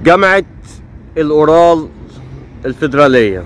جامعة الأورال الفيدرالية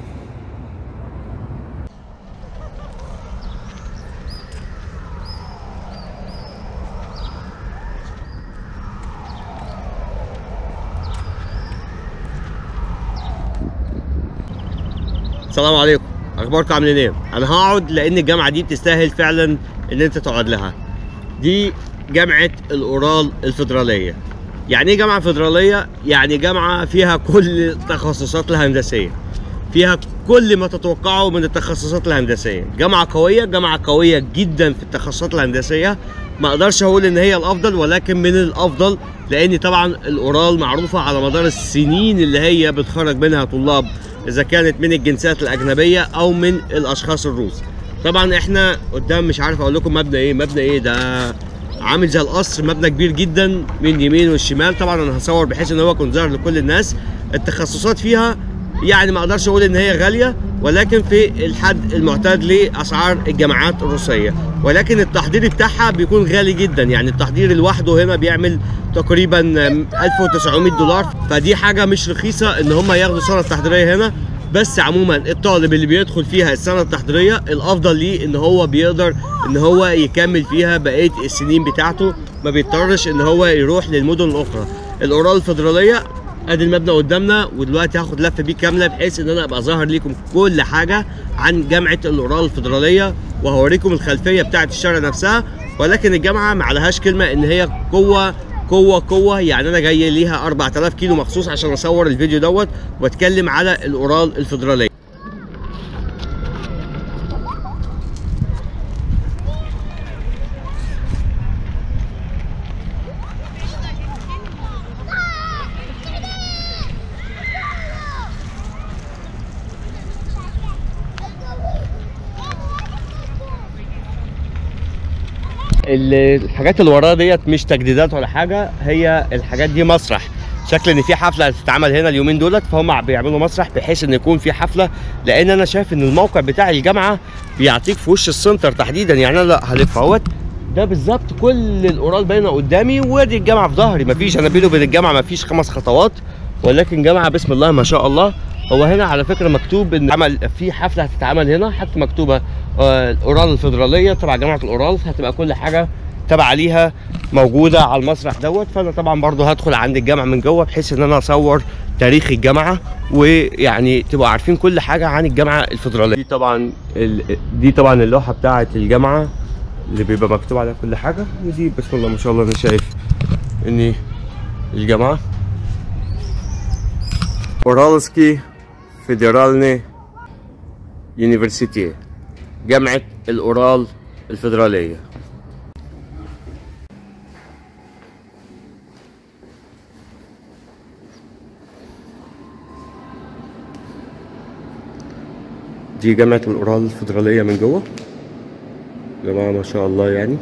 السلام عليكم اخباركم عاملين ايه انا هقعد لان الجامعه دي بتستاهل فعلا ان انت تقعد لها دي جامعه الاورال الفيدراليه يعني ايه جامعه فيدراليه يعني جامعه فيها كل التخصصات الهندسيه فيها كل ما تتوقعه من التخصصات الهندسيه جامعه قويه جامعه قويه جدا في التخصصات الهندسيه ما اقدرش اقول ان هي الافضل ولكن من الافضل لان طبعا الاورال معروفه على مدار السنين اللي هي بتخرج منها طلاب اذا كانت من الجنسيات الاجنبيه او من الاشخاص الروس طبعا احنا قدام مش عارف اقول لكم مبنى ايه مبنى ايه ده عامل زي القصر مبنى كبير جدا من اليمين والشمال طبعا انا هصور بحيث ان هو يكون ظاهر لكل الناس التخصصات فيها يعني ما اقدرش اقول ان هي غاليه ولكن في الحد المعتاد لاسعار الجامعات الروسيه ولكن التحضير بتاعها بيكون غالي جدا يعني التحضير لوحده هنا بيعمل تقريبا 1900 دولار فدي حاجه مش رخيصه ان هم ياخدوا سنه تحضيريه هنا بس عموما الطالب اللي بيدخل فيها السنه التحضيريه الافضل ليه ان هو بيقدر ان هو يكمل فيها بقيه السنين بتاعته ما بيضطرش ان هو يروح للمدن الاخرى الاورال الفيدراليه ادي المبنى قدامنا ودلوقتي هاخد لفه بيه كامله بحيث ان انا ابقى ظاهر ليكم كل حاجه عن جامعه الاورال الفيدراليه وهوريكم الخلفيه بتاعه الشارع نفسها ولكن الجامعه ما عليهاش كلمه ان هي قوه قوه قوه يعني انا جاي ليها 4000 كيلو مخصوص عشان اصور الفيديو دوت واتكلم على الاورال الفيدراليه الحاجات اللي وراها ديت مش تجديدات ولا حاجه هي الحاجات دي مسرح شكل ان في حفله هتتعمل هنا اليومين دولت فهم بيعملوا مسرح بحيث ان يكون في حفله لان انا شايف ان الموقع بتاع الجامعه بيعطيك في وش السنتر تحديدا يعني انا هلف اهوت ده بالظبط كل الاورال باينه قدامي وادي الجامعه في ظهري مفيش انا بيني وبين الجامعه مفيش خمس خطوات ولكن جامعه بسم الله ما شاء الله هو هنا على فكره مكتوب ان عمل في حفله هتتعمل هنا حتى مكتوبه آه، الاورال الفيدراليه تبع جامعه الاورال هتبقى كل حاجه تبع ليها موجوده على المسرح دوت فانا طبعا برضو هدخل عند الجامعه من جوه بحيث ان انا اصور تاريخ الجامعه ويعني تبقوا عارفين كل حاجه عن الجامعه الفيدراليه دي طبعا ال... دي طبعا اللوحه بتاعه الجامعه اللي بيبقى مكتوب عليها كل حاجه ودي بسم الله ما شاء الله انا شايف ان الجامعه اورالسكي فيدرالني يونيفرسيتي جامعة الأورال الفيدرالية دي جامعة الأورال الفيدرالية من جوه جماعة ما شاء الله يعني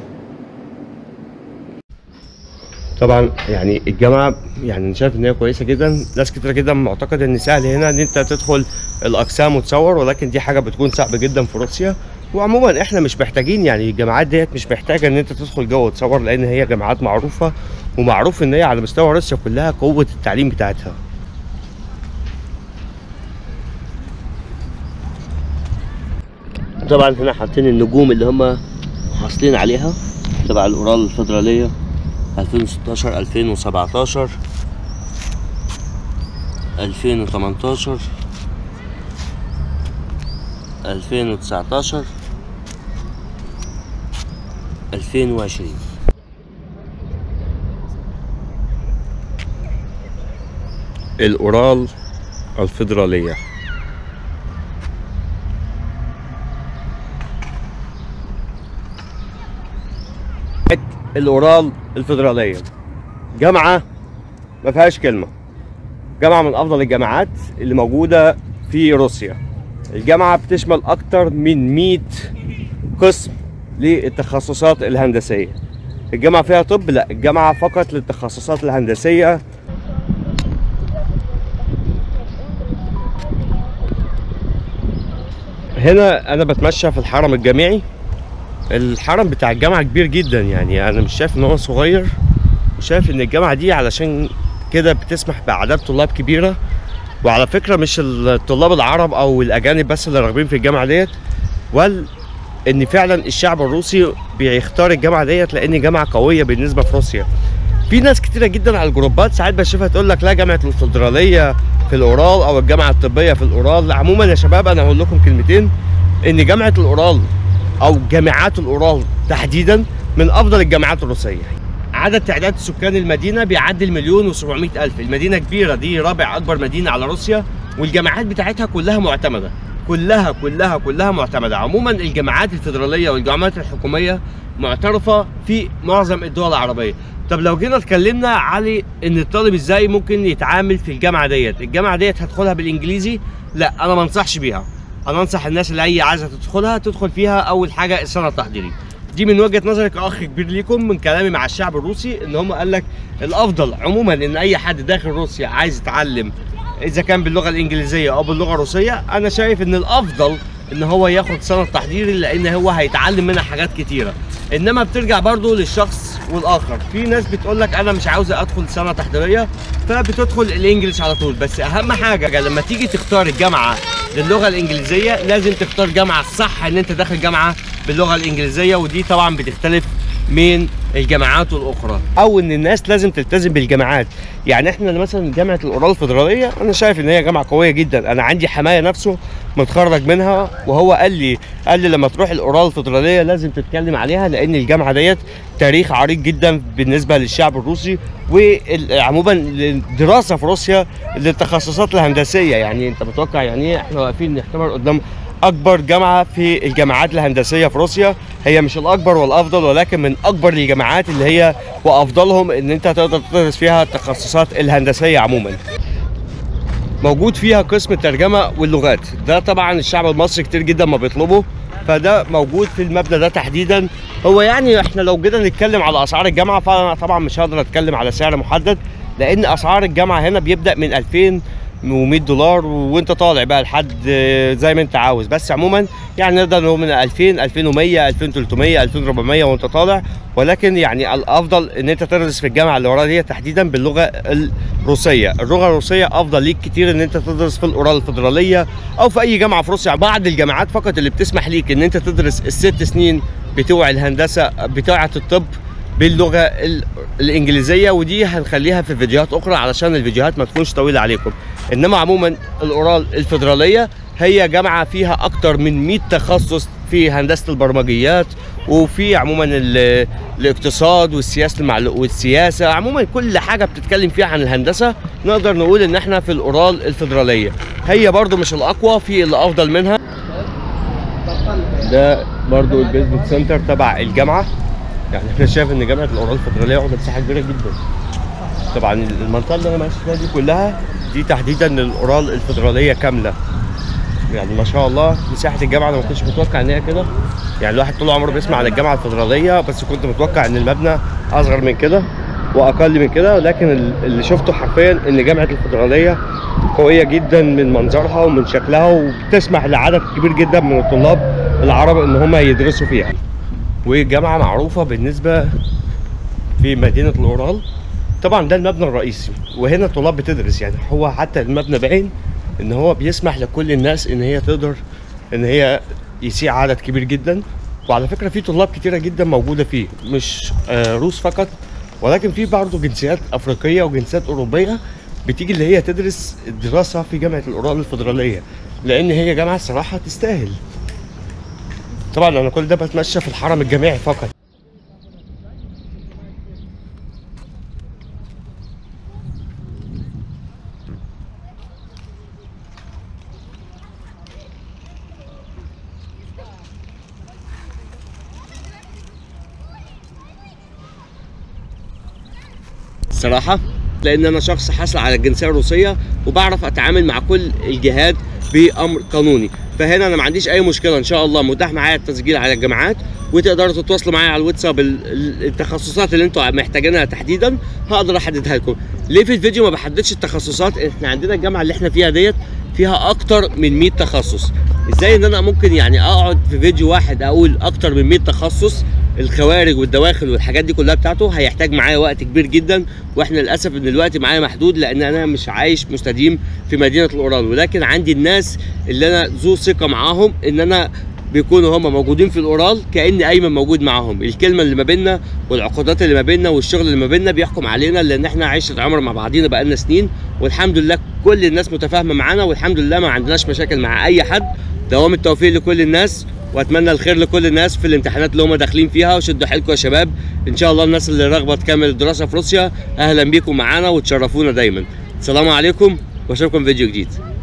طبعا يعني الجامعه يعني انا شايف ان هي كويسه جدا ناس كتير جدا معتقد ان سهل هنا ان انت تدخل الاقسام وتصور ولكن دي حاجه بتكون صعبه جدا في روسيا وعموما احنا مش محتاجين يعني الجامعات ديت مش محتاجه ان انت تدخل جوه وتصور لان هي جامعات معروفه ومعروف ان هي على مستوى روسيا كلها قوه التعليم بتاعتها طبعا هنا حاطين النجوم اللي هم حاصلين عليها تبع الاورال الفيدراليه 2016 2017 2018 2019 2020 الأورال الفيدرالية الأورال الفيدرالية جامعة ما فيهاش كلمة جامعة من أفضل الجامعات اللي موجودة في روسيا الجامعة بتشمل أكتر من 100 قسم للتخصصات الهندسية الجامعة فيها طب لا الجامعة فقط للتخصصات الهندسية هنا أنا بتمشى في الحرم الجامعي الحرم بتاع الجامعة كبير جدا يعني أنا مش شايف إن هو صغير وشايف إن الجامعة دي علشان كده بتسمح باعداد طلاب كبيره وعلى فكره مش الطلاب العرب او الاجانب بس اللي راغبين في الجامعه ديت بل ان فعلا الشعب الروسي بيختار الجامعه ديت لان جامعه قويه بالنسبه في روسيا في ناس كتيره جدا على الجروبات ساعات بشوفها تقول لك لا جامعه الفدراليه في الاورال او الجامعه الطبيه في الاورال عموما يا شباب انا هقول لكم كلمتين ان جامعه الاورال او جامعات الاورال تحديدا من افضل الجامعات الروسيه عدد تعداد سكان المدينه بيعدي المليون و700 الف المدينه كبيره دي رابع اكبر مدينه على روسيا والجامعات بتاعتها كلها معتمده كلها كلها كلها معتمده عموما الجامعات الفدراليه والجامعات الحكوميه معترفه في معظم الدول العربيه طب لو جينا اتكلمنا على ان الطالب ازاي ممكن يتعامل في الجامعه ديت الجامعه ديت هتدخلها بالانجليزي لا انا ما انصحش بيها انا انصح الناس اللي هي عايزه تدخلها تدخل فيها اول حاجه السنه التحضيري دي من وجهه نظري كاخ كبير ليكم من كلامي مع الشعب الروسي ان هم قال لك الافضل عموما ان اي حد داخل روسيا عايز يتعلم اذا كان باللغه الانجليزيه او باللغه الروسيه انا شايف ان الافضل ان هو ياخد سنه تحضيري لان هو هيتعلم منها حاجات كتيره انما بترجع برضو للشخص والاخر في ناس بتقول لك انا مش عاوزه ادخل سنه تحضيريه فبتدخل الانجليش على طول بس اهم حاجه لما تيجي تختار الجامعه للغه الانجليزيه لازم تختار جامعه الصح ان انت داخل جامعه باللغه الانجليزيه ودي طبعا بتختلف من الجامعات الاخرى او ان الناس لازم تلتزم بالجامعات يعني احنا مثلا جامعه الاورال الفدراليه انا شايف ان هي جامعه قويه جدا انا عندي حمايه نفسه متخرج منها وهو قال لي قال لي لما تروح الاورال الفدراليه لازم تتكلم عليها لان الجامعه ديت تاريخ عريق جدا بالنسبه للشعب الروسي وعموما الدراسه في روسيا للتخصصات الهندسيه يعني انت متوقع يعني ايه احنا واقفين نختبر قدام اكبر جامعه في الجامعات الهندسيه في روسيا هي مش الاكبر والافضل ولكن من اكبر الجامعات اللي هي وافضلهم ان انت تقدر تدرس فيها التخصصات الهندسيه عموما موجود فيها قسم الترجمه واللغات ده طبعا الشعب المصري كتير جدا ما بيطلبه فده موجود في المبنى ده تحديدا هو يعني احنا لو جينا نتكلم على اسعار الجامعه فانا طبعا مش هقدر اتكلم على سعر محدد لان اسعار الجامعه هنا بيبدا من 2000 و100 دولار وانت طالع بقى لحد زي ما انت عاوز بس عموما يعني نقدر نقول من 2000 2100 2300 2400 وانت طالع ولكن يعني الافضل ان انت تدرس في الجامعه اللي وراها دي تحديدا باللغه الروسيه اللغه الروسيه افضل ليك كتير ان انت تدرس في الاورال الفدراليه او في اي جامعه في روسيا بعض الجامعات فقط اللي بتسمح ليك ان انت تدرس الست سنين بتوع الهندسه بتوعه الطب باللغه الانجليزيه ودي هنخليها في فيديوهات اخرى علشان الفيديوهات ما تكونش طويله عليكم انما عموما الاورال الفدراليه هي جامعه فيها اكتر من 100 تخصص في هندسه البرمجيات وفي عموما الاقتصاد والسياسه المعلو... والسياسه عموما كل حاجه بتتكلم فيها عن الهندسه نقدر نقول ان احنا في الاورال الفدراليه هي برضو مش الاقوى في اللي افضل منها ده برضو البيزنس سنتر تبع الجامعه يعني انا شايف ان جامعه الاورال الفدراليه واخده مساحه كبيره جدا طبعا المنطقه اللي انا ماشي فيها دي كلها دي تحديدا الاورال الفدراليه كامله يعني ما شاء الله مساحه الجامعه انا ما كنتش متوقع ان هي كده يعني الواحد طول عمره بيسمع عن الجامعه الفدراليه بس كنت متوقع ان المبنى اصغر من كده واقل من كده لكن اللي شفته حرفيا ان جامعه الفدراليه قويه جدا من منظرها ومن شكلها وبتسمح لعدد كبير جدا من الطلاب العرب ان هم يدرسوا فيها والجامعه معروفه بالنسبه في مدينه الاورال طبعا ده المبنى الرئيسي وهنا الطلاب بتدرس يعني هو حتى المبنى باين ان هو بيسمح لكل الناس ان هي تقدر ان هي يسيع عدد كبير جدا وعلى فكره في طلاب كتيره جدا موجوده فيه مش آه روس فقط ولكن في برضه جنسيات افريقيه وجنسيات اوروبيه بتيجي اللي هي تدرس الدراسه في جامعه الاورال الفدراليه لان هي جامعه صراحه تستاهل طبعا انا كل ده بتمشى في الحرم الجامعي فقط الصراحه لان انا شخص حاصل على الجنسيه الروسيه وبعرف اتعامل مع كل الجهات بامر قانوني فهنا انا ما عنديش اي مشكله ان شاء الله متاح معايا التسجيل على الجامعات وتقدروا تتواصلوا معايا على الواتساب التخصصات اللي انتوا محتاجينها تحديدا هقدر احددها لكم ليه في الفيديو ما بحددش التخصصات احنا عندنا الجامعه اللي احنا فيها ديت فيها اكتر من 100 تخصص ازاي ان انا ممكن يعني اقعد في فيديو واحد اقول اكتر من 100 تخصص الخوارج والدواخل والحاجات دي كلها بتاعته هيحتاج معايا وقت كبير جدا واحنا للاسف ان الوقت معايا محدود لان انا مش عايش مستديم في مدينه الاورال ولكن عندي الناس اللي انا ذو ثقه معاهم ان انا بيكونوا هم موجودين في الاورال كان ايمن موجود معاهم الكلمه اللي ما بيننا والعقودات اللي ما بيننا والشغل اللي ما بيننا بيحكم علينا لان احنا عشره عمر مع بعضينا بقالنا سنين والحمد لله كل الناس متفاهمه معانا والحمد لله ما عندناش مشاكل مع اي حد دوام التوفيق لكل الناس واتمنى الخير لكل الناس في الامتحانات اللي هم داخلين فيها وشدوا حيلكم يا شباب ان شاء الله الناس اللي راغبه تكمل الدراسه في روسيا اهلا بيكم معانا وتشرفونا دايما السلام عليكم واشوفكم في فيديو جديد